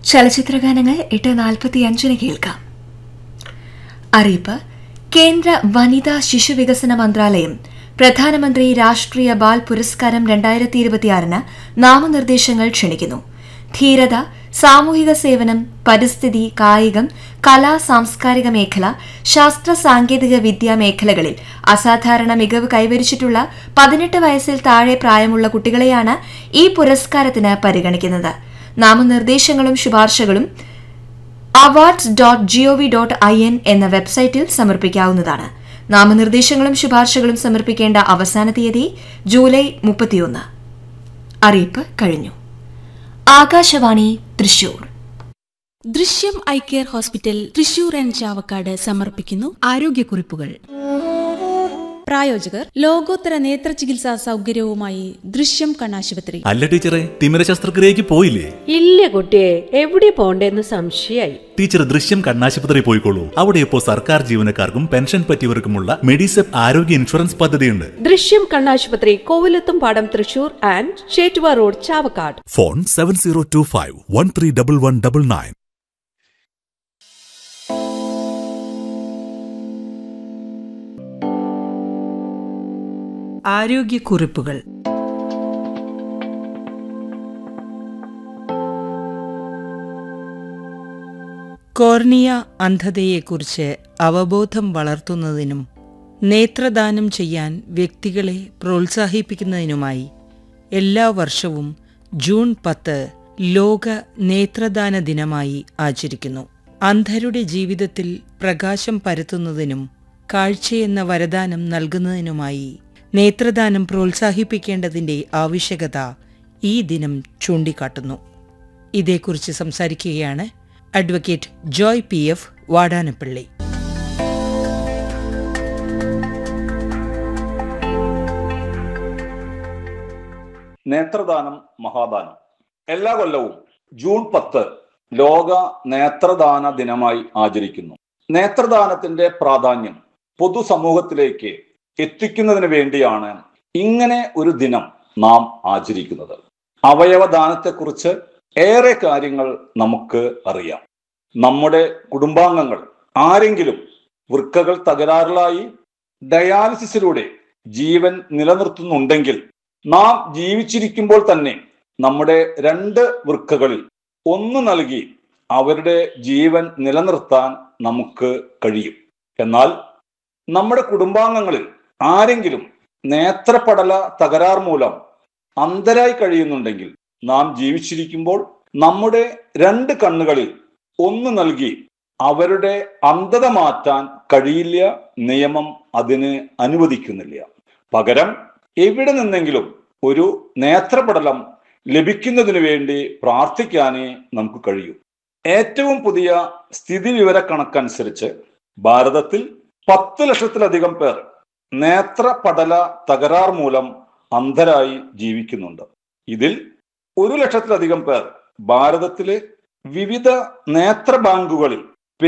ചലച്ചിത്രഗാനങ്ങൾ എട്ട് നാൽപ്പത്തി അഞ്ചിന് കേൾക്കാം അറിയിപ്പ് കേന്ദ്ര വനിതാ ശിശുവികസന മന്ത്രാലയം പ്രധാനമന്ത്രി രാഷ്ട്രീയ ബാൽ പുരസ്കാരം രണ്ടായിരത്തി ഇരുപത്തിയാറിന് നാമനിർദ്ദേശങ്ങൾ ക്ഷണിക്കുന്നു ധീരത സാമൂഹിക സേവനം പരിസ്ഥിതി കായികം കലാ സാംസ്കാരിക മേഖല ശാസ്ത്ര സാങ്കേതിക വിദ്യാ മേഖലകളിൽ അസാധാരണ മികവ് കൈവരിച്ചിട്ടുള്ള പതിനെട്ട് വയസ്സിൽ താഴെ പ്രായമുള്ള കുട്ടികളെയാണ് ഈ പുരസ്കാരത്തിന് പരിഗണിക്കുന്നത് നാമനിർദ്ദേശങ്ങളും ശുപാർശകളും awards dot GOV dot I N എന്ന വെബ്സൈറ്റിൽ സമർപ്പിക്കാവുന്നതാണ് നാമനിർദ്ദേശങ്ങളും ശുപാർശകളും സമർപ്പിക്കേണ്ട അവസാന തീയതി ജൂലൈ മുപ്പത്തിയൊന്ന് അറിയിപ്പ് കഴിഞ്ഞു Akashvani Thrissur Drishyam eye care hospital Thrissur and Chavakkad സമർപ്പിക്കുന്നു ആരോഗ്യക്കുറിപ്പുകൾ പ്രായോജകർ ലോകോത്തര നേത്ര ചികിത്സാ സൗകര്യവുമായി ദൃശ്യം കണ്ണാശുപത്രി അല്ല ടീച്ചറെ തിമിര ശസ്ത്രക്രിയക്ക് പോയില്ലേ ഇല്ല കുട്ടിയെ എവിടെ പോണ്ടേന്ന് സംശയായി ടീച്ചർ ദൃശ്യം കണ്ണാശുപത്രി പോയിക്കോളൂ അവിടെ ഇപ്പോൾ സർക്കാർ ജീവനക്കാർക്കും പെൻഷൻ പറ്റിയവർക്കുമുള്ള മെഡിസെപ്പ് ആരോഗ്യ ഇൻഷുറൻസ് പദ്ധതിയുണ്ട് ദൃശ്യം കണ്ണാശുപത്രി Kovilathum Padam Thrissur and Chettuva road Chavakkad phone seven zero two five one three double one double nine ആരോഗ്യക്കുറിപ്പുകൾ കോർണിയ അന്ധതയെക്കുറിച്ച് അവബോധം വളർത്തുന്നതിനും നേത്രദാനം ചെയ്യാൻ വ്യക്തികളെ പ്രോത്സാഹിപ്പിക്കുന്നതിനുമായി എല്ലാ വർഷവും ജൂൺ പത്ത് ലോക നേത്രദാന ദിനമായി ആചരിക്കുന്നു അന്ധരുടെ ജീവിതത്തിൽ പ്രകാശം പരത്തുന്നതിനും കാഴ്ചയെന്ന വരദാനം നൽകുന്നതിനുമായി നേത്രദാനം പ്രോത്സാഹിപ്പിക്കേണ്ടതിന്റെ ആവശ്യകത ഈ ദിനം ചൂണ്ടിക്കാട്ടുന്നു ഇതേക്കുറിച്ച് സംസാരിക്കുകയാണ് advocate Joy P F Vadanappally നേത്രദാനം മഹാദാനം എല്ലാ കൊല്ലവും ജൂൺ പത്ത് ലോക നേത്രദാന ദിനമായി ആചരിക്കുന്നു നേത്രദാനത്തിന്റെ പ്രാധാന്യം പൊതുസമൂഹത്തിലേക്ക് എത്തിക്കുന്നതിന് വേണ്ടിയാണ് ഇങ്ങനെ ഒരു ദിനം നാം ആചരിക്കുന്നത് അവയവദാനത്തെക്കുറിച്ച് ഏറെ കാര്യങ്ങൾ നമുക്ക് അറിയാം നമ്മുടെ കുടുംബാംഗങ്ങൾ ആരെങ്കിലും വൃക്കകൾ തകരാറിലായി ഡയാലിസിസിലൂടെ ജീവൻ നിലനിർത്തുന്നുണ്ടെങ്കിൽ നാം ജീവിച്ചിരിക്കുമ്പോൾ തന്നെ നമ്മുടെ രണ്ട് വൃക്കകളിൽ ഒന്ന് നൽകി അവരുടെ ജീവൻ നിലനിർത്താൻ നമുക്ക് കഴിയും എന്നാൽ നമ്മുടെ കുടുംബാംഗങ്ങളിൽ ആരെങ്കിലും നേത്രപടല തകരാർ മൂലം അന്ധരായി കഴിയുന്നുണ്ടെങ്കിൽ നാം ജീവിച്ചിരിക്കുമ്പോൾ നമ്മുടെ രണ്ട് കണ്ണുകളിൽ ഒന്ന് നൽകി അവരുടെ അന്ധത മാറ്റാൻ കഴിയില്ല നിയമം അതിന് അനുവദിക്കുന്നില്ല പകരം എവിടെ നിന്നെങ്കിലും ഒരു നേത്രപടലം ലഭിക്കുന്നതിന് വേണ്ടി പ്രാർത്ഥിക്കാനേ നമുക്ക് കഴിയൂ ഏറ്റവും പുതിയ സ്ഥിതിവിവര കണക്കനുസരിച്ച് ഭാരതത്തിൽ പത്ത് ലക്ഷത്തിലധികം പേർ നേത്രപടല തകരാർ മൂലം അന്ധരായി ജീവിക്കുന്നുണ്ട് ഇതിൽ ഒരു ലക്ഷത്തിലധികം പേർ ഭാരതത്തിലെ വിവിധ നേത്ര ബാങ്കുകളിൽ